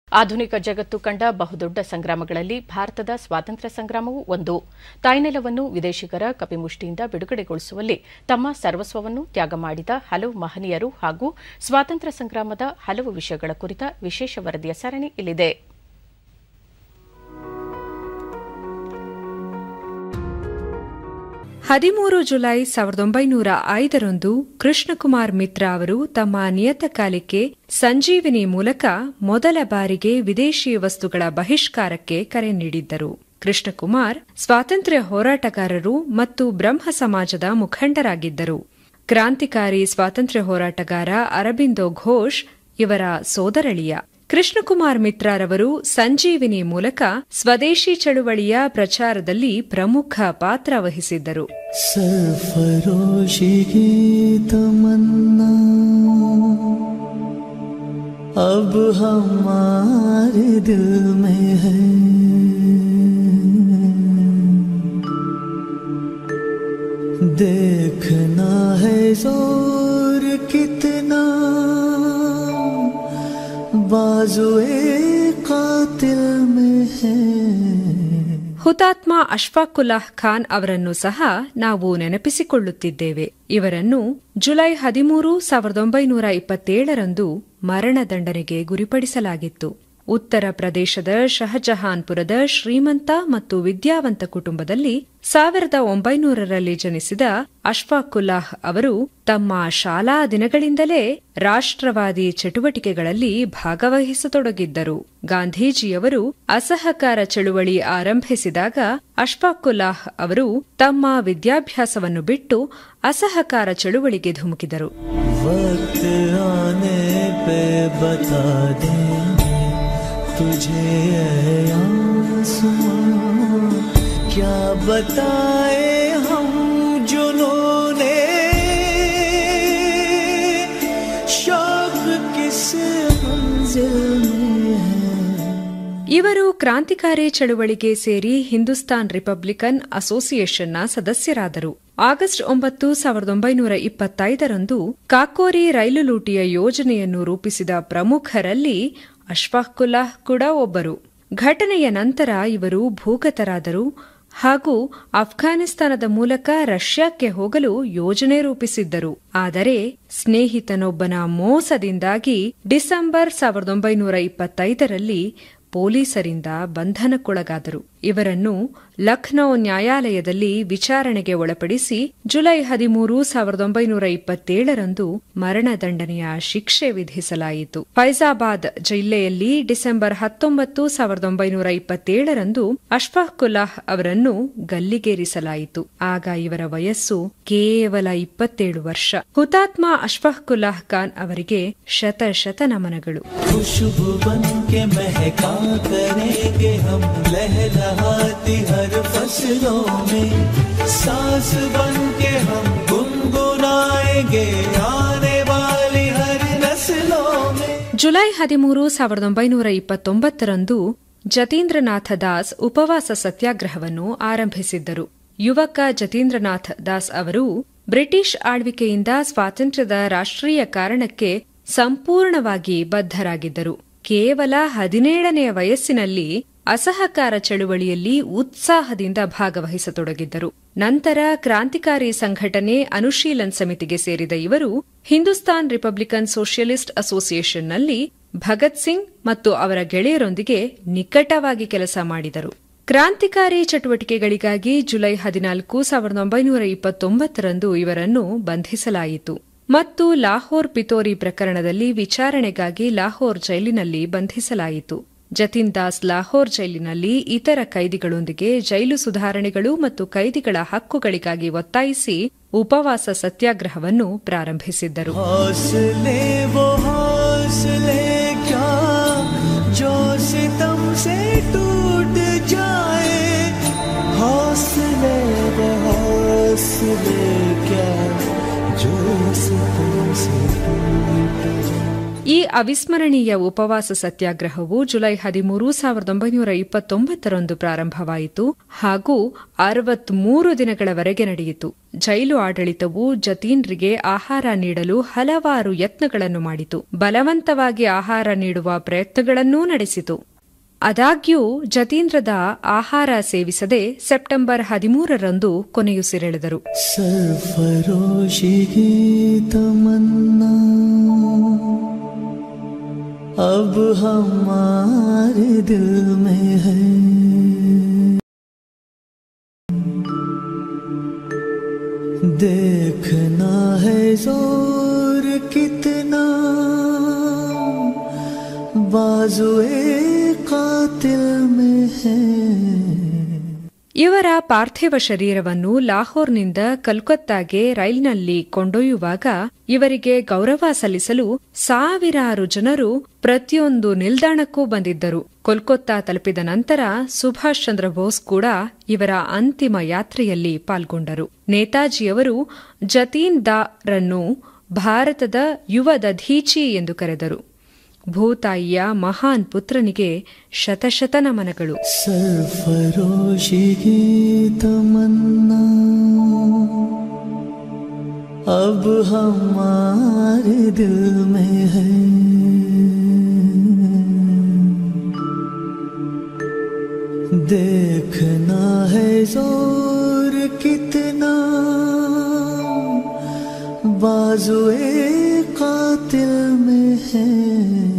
ಆಧುನಿಕ ಜಗತ್ತು ಕಂಡ ಬಹುದೊಡ್ಡ ಸಂಗ್ರಾಮಗಳಲ್ಲಿ ಭಾರತದ ಸ್ವಾತಂತ್ರ್ಯ ಸಂಗ್ರಾಮವೂ ಒಂದು ತಾಯ್ನೆಲವನ್ನು ವಿದೇಶಿಗರ ಕಪಿಮುಷ್ಟಿಯಿಂದ ಬಿಡುಗಡೆಗೊಳಿಸುವಲ್ಲಿ ತಮ್ಮ ಸರ್ವಸ್ವವನ್ನು ತ್ಯಾಗ ಮಾಡಿದ ಹಲವು ಮಹನೀಯರು ಹಾಗೂ ಸ್ವಾತಂತ್ರ್ಯ ಸಂಗ್ರಾಮದ ಹಲವು ವಿಷಯಗಳ ಕುರಿತ ವಿಶೇಷ ವರದಿಯ ಸರಣಿ ಇಲ್ಲಿದೆ ಹದಿಮೂರು ಜುಲೈ ಸಾವಿರದ ಒಂಬೈನೂರ ಐದರಂದು ಕೃಷ್ಣಕುಮಾರ್ ಮಿತ್ರ ಅವರು ತಮ್ಮ ನಿಯತಕಾಲಿಕೆ ಸಂಜೀವಿನಿ ಮೂಲಕ ಮೊದಲ ಬಾರಿಗೆ ವಿದೇಶಿ ವಸ್ತುಗಳ ಬಹಿಷ್ಕಾರಕ್ಕೆ ಕರೆ ನೀಡಿದ್ದರು ಕೃಷ್ಣಕುಮಾರ್ ಸ್ವಾತಂತ್ರ್ಯ ಹೋರಾಟಗಾರರು ಮತ್ತು ಬ್ರಹ್ಮ ಸಮಾಜದ ಮುಖಂಡರಾಗಿದ್ದರು ಕ್ರಾಂತಿಕಾರಿ ಸ್ವಾತಂತ್ರ್ಯ ಹೋರಾಟಗಾರ ಅರಬಿಂದೋ ಘೋಷ್ ಇವರ ಸೋದರಳಿಯ ಕೃಷ್ಣಕುಮಾರ್ ಮಿತ್ರರವರು ಸಂಜೀವಿನಿ ಮೂಲಕ ಸ್ವದೇಶಿ ಚಳುವಳಿಯ ಪ್ರಚಾರದಲ್ಲಿ ಪ್ರಮುಖ ಪಾತ್ರ ವಹಿಸಿದ್ದರು सरफरोशी की तमन्ना अब हमारे दिल में है देखना है जोर कितना बाजुए कातिल में है ಹುತಾತ್ಮ ಅಶ್ಫಾಕುಲ್ಲಾಹ್ ಖಾನ್ ಅವರನ್ನು ಸಹ ನಾವು ನೆನಪಿಸಿಕೊಳ್ಳುತ್ತಿದ್ದೇವೆ ಇವರನ್ನು ಜುಲೈ ಹದಿಮೂರು ಸಾವಿರದ ಒಂಬೈನೂರ ಇಪ್ಪತ್ತೇಳರಂದು ಮರಣದಂಡನೆಗೆ ಗುರಿಪಡಿಸಲಾಗಿತ್ತು ಉತ್ತರ ಪ್ರದೇಶದ ಶಹಜಹಾನ್ಪುರದ ಶ್ರೀಮಂತ ಮತ್ತು ವಿದ್ಯಾವಂತ ಕುಟುಂಬದಲ್ಲಿ ಸಾವಿರದ ಒಂಬೈನೂರರಲ್ಲಿ ಜನಿಸಿದ ಅಶ್ಫಾಕುಲ್ಲಾಹ್ ಅವರು ತಮ್ಮ ಶಾಲಾ ದಿನಗಳಿಂದಲೇ ರಾಷ್ಟ್ರವಾದಿ ಚಟುವಟಿಕೆಗಳಲ್ಲಿ ಭಾಗವಹಿಸತೊಡಗಿದ್ದರು ಗಾಂಧೀಜಿಯವರು ಅಸಹಕಾರ ಚಳುವಳಿ ಆರಂಭಿಸಿದಾಗ ಅಶ್ಫಾಕುಲ್ಲಾಹ್ ಅವರು ತಮ್ಮ ವಿದ್ಯಾಭ್ಯಾಸವನ್ನು ಬಿಟ್ಟು ಅಸಹಕಾರ ಚಳುವಳಿಗೆ ಧುಮುಕಿದರು वक्त आने पे बता देंगे तुझे ऐ आसमां क्या बताए हम जुनूने शौक किस मंजिल में है ಇವರು ಕ್ರಾಂತಿಕಾರಿ ಚಳುವಳಿಗೆ ಸೇರಿ ಹಿಂದೂಸ್ತಾನ್ ರಿಪಬ್ಲಿಕನ್ ಅಸೋಸಿಯೇಷನ್ನ ಸದಸ್ಯರಾದರು ಆಗಸ್ಟ್ ಒಂಬತ್ತು ಸಾವಿರದ ಒಂಬೈನೂರ ಇಪ್ಪತ್ತೈದರಂದು ಕಾಕೋರಿ ರೈಲು ಲೂಟಿಯ ಯೋಜನೆಯನ್ನು ರೂಪಿಸಿದ ಪ್ರಮುಖರಲ್ಲಿ ಅಶ್ಫಾಕುಲ್ಲಾಹ್ ಕೂಡ ಒಬ್ಬರು ಘಟನೆಯ ನಂತರ ಇವರು ಭೂಗತರಾದರು ಹಾಗೂ ಅಫ್ಘಾನಿಸ್ತಾನದ ಮೂಲಕ ರಷ್ಯಾಕ್ಕೆ ಹೋಗಲು ಯೋಜನೆ ರೂಪಿಸಿದ್ದರು ಆದರೆ ಸ್ನೇಹಿತನೊಬ್ಬನ ಮೋಸದಿಂದಾಗಿ ಡಿಸೆಂಬರ್ ಸಾವಿರದ ಒಂಬೈನೂರ ಇಪ್ಪತ್ತೈದರಲ್ಲಿ ಪೊಲೀಸರಿಂದ ಬಂಧನಕ್ಕೊಳಗಾದರು ಇವರನ್ನು ಲಖನೌ ನ್ಯಾಯಾಲಯದಲ್ಲಿ ವಿಚಾರಣೆಗೆ ಒಳಪಡಿಸಿ ಜುಲೈ ಹದಿಮೂರು ಸಾವಿರದ ಒಂಬೈನೂರ ಇಪ್ಪತ್ತೇಳರಂದು ಮರಣದಂಡನೆಯ ಶಿಕ್ಷೆ ವಿಧಿಸಲಾಯಿತು ಫೈಜಾಬಾದ್ ಜಿಲ್ಲೆಯಲ್ಲಿ ಡಿಸೆಂಬರ್ ಹತ್ತೊಂಬತ್ತು ಸಾವಿರದ ಒಂಬೈನೂರ ಇಪ್ಪತ್ತೇಳರಂದು ಅಶ್ಫಾಕುಲ್ಲಾಹ್ ಅವರನ್ನು ಗಲ್ಲಿಗೇರಿಸಲಾಯಿತು ಆಗ ಇವರ ವಯಸ್ಸು ಕೇವಲ ಇಪ್ಪತ್ತೇಳು ವರ್ಷ ಹುತಾತ್ಮ ಅಶ್ಫಾಕುಲ್ಲಾಹ್ ಖಾನ್ ಅವರಿಗೆ ಶತ ಶತ ನಮನಗಳು खुशबू बन के महका करेंगे हम लहलहाती हर फसलों में सांस बन के हम गुनगुनाएंगे आने वाली हर नस्लों में ಜುಲೈ ಹದಿಮೂರು ಸಾವಿರದ ಒಂಬೈನೂರ ಇಪ್ಪತ್ತೊಂಬತ್ತರಂದು ಜತೀಂದ್ರನಾಥ ದಾಸ್ ಉಪವಾಸ ಸತ್ಯಾಗ್ರಹವನ್ನು ಆರಂಭಿಸಿದ್ದರು ಯುವಕ ಜತೀಂದ್ರನಾಥ್ ದಾಸ್ ಅವರು ಬ್ರಿಟಿಷ್ ಆಳ್ವಿಕೆಯಿಂದ ಸ್ವಾತಂತ್ರ್ಯದ ರಾಷ್ಟ್ರೀಯ ಕಾರಣಕ್ಕೆ ಸಂಪೂರ್ಣವಾಗಿ ಬದ್ಧರಾಗಿದ್ದರು ಕೇವಲ ಹದಿನೇಳನೆಯ ವಯಸ್ಸಿನಲ್ಲಿ ಅಸಹಕಾರ ಚಳುವಳಿಯಲ್ಲಿ ಉತ್ಸಾಹದಿಂದ ಭಾಗವಹಿಸತೊಡಗಿದ್ದರು ನಂತರ ಕ್ರಾಂತಿಕಾರಿ ಸಂಘಟನೆ ಅನುಶೀಲನ್ ಸಮಿತಿಗೆ ಸೇರಿದ ಇವರು ಹಿಂದೂಸ್ತಾನ್ ರಿಪಬ್ಲಿಕನ್ ಸೋಷಿಯಲಿಸ್ಟ್ ಅಸೋಸಿಯೇಷನ್ನಲ್ಲಿ ಭಗತ್ ಸಿಂಗ್ ಮತ್ತು ಅವರ ಗೆಳೆಯರೊಂದಿಗೆ ನಿಕಟವಾಗಿ ಕೆಲಸ ಮಾಡಿದರು ಕ್ರಾಂತಿಕಾರಿ ಚಟುವಟಿಕೆಗಳಿಗಾಗಿ ಜುಲೈ ಹದಿನಾಲ್ಕು ಸಾವಿರದ ಒಂಬೈನೂರ ಇಪ್ಪತ್ತೊಂಬತ್ತರಂದು ಇವರನ್ನು ಬಂಧಿಸಲಾಯಿತು ಮತ್ತು ಲಾಹೋರ್ ಪಿತೋರಿ ಪ್ರಕರಣದಲ್ಲಿ ವಿಚಾರಣೆಗಾಗಿ ಲಾಹೋರ್ ಜೈಲಿನಲ್ಲಿ ಬಂಧಿಸಲಾಯಿತು ಜತಿನ್ ದಾಸ್ ಲಾಹೋರ್ ಜೈಲಿನಲ್ಲಿ ಇತರ ಕೈದಿಗಳೊಂದಿಗೆ ಜೈಲು ಸುಧಾರಣೆಗಳು ಮತ್ತು ಕೈದಿಗಳ ಹಕ್ಕುಗಳಿಗಾಗಿ ಒತ್ತಾಯಿಸಿ ಉಪವಾಸ ಸತ್ಯಾಗ್ರಹವನ್ನು ಪ್ರಾರಂಭಿಸಿದ್ದರು हौसले वो हौसले क्या जो सितम से टूट जाए हौसले वो हौसले क्या जो सितम से टूट जाए ಈ ಅವಿಸ್ಮರಣೀಯ ಉಪವಾಸ ಸತ್ಯಾಗ್ರಹವು ಜುಲೈ ಹದಿಮೂರು ಸಾವಿರದ ಒಂಬೈನೂರ ಇಪ್ಪತ್ತೊಂಬತ್ತರಂದು ಪ್ರಾರಂಭವಾಯಿತು ಹಾಗೂ ಅರವತ್ಮೂರು ದಿನಗಳವರೆಗೆ ನಡೆಯಿತು ಜೈಲು ಆಡಳಿತವು ಜತೀನ್ರಿಗೆ ಆಹಾರ ನೀಡಲು ಹಲವಾರು ಯತ್ನಗಳನ್ನು ಮಾಡಿತು ಬಲವಂತವಾಗಿ ಆಹಾರ ನೀಡುವ ಪ್ರಯತ್ನಗಳನ್ನೂ ನಡೆಸಿತು ಆದಾಗ್ಯೂ ಜತೀಂದ್ರದ ಆಹಾರ ಸೇವಿಸದೆ ಸೆಪ್ಟೆಂಬರ್ ಹದಿಮೂರರಂದು ಕೊನೆಯುಸಿರೆಳೆದರು सरफरोशी की तमन्ना अब हमारे दिल में है देखना है जोर कितना बाजुए कातिल में है ಇವರ ಪಾರ್ಥಿವ ಶರೀರವನ್ನು ಲಾಹೋರ್ನಿಂದ ಕಲ್ಕತ್ತಾಗೆ ರೈಲಿನಲ್ಲಿ ಕೊಂಡೊಯ್ಯುವಾಗ ಇವರಿಗೆ ಗೌರವ ಸಲ್ಲಿಸಲು ಸಾವಿರಾರು ಜನರು ಪ್ರತಿಯೊಂದು ನಿಲ್ದಾಣಕ್ಕೂ ಬಂದಿದ್ದರು ಕೋಲ್ಕತ್ತಾ ತಲುಪಿದ ನಂತರ ಸುಭಾಷ್ ಚಂದ್ರ ಬೋಸ್ ಕೂಡ ಇವರ ಅಂತಿಮ ಯಾತ್ರೆಯಲ್ಲಿ ಪಾಲ್ಗೊಂಡರು ನೇತಾಜಿಯವರು ಜತೀನ್ ದಾರನ್ನು ಭಾರತದ ಯುವ ದಧೀಚಿ ಎಂದು ಕರೆದರು ಭೂತಾಯಿಯ ಮಹಾನ್ ಪುತ್ರನಿಗೆ ಶತಶತ ನಮನಗಳು सरफरोशी की तमन्ना अब हमारे दिल में है देखना है जोर कितना बाजुए कातिल में है